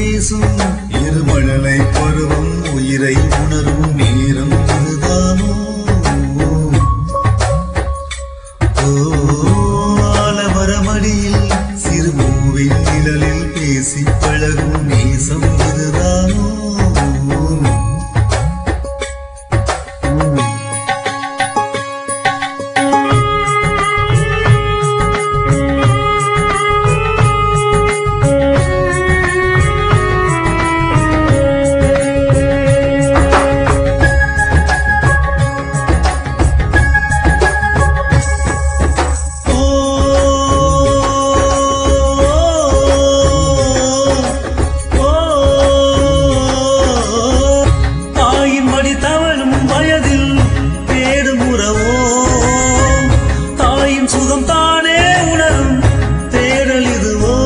பேசும் இருமழலை பருவம் உயிரை உணரும் நேரம் இதுதானோ ஆலமரமடியில் சிறு பூவின் நிழலில் பேசி பழகும் நேசம் இதுதானோ தாயின் மடி தவழும் வயதில் தேடும் உறவோ தாயின் சுகம் தானே உணரும் தேடல் இதுவோ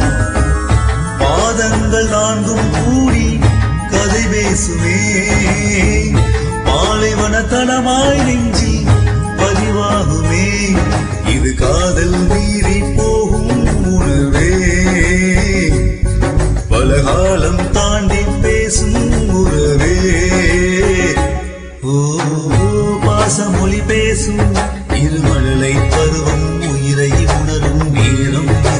பாதங்கள் நான்கும் கூடி கதை பேசுமே பாலைவன தனமாய் நெஞ்சில் பதிவாகுமே இது காதல் மீறி போகும் உணர்வே பல காலம் தாண்டி பேசும் உறவே ஓ பாசமொழி பேசும் இருமழலை பருவம் உயிரை உணரும் நேரம்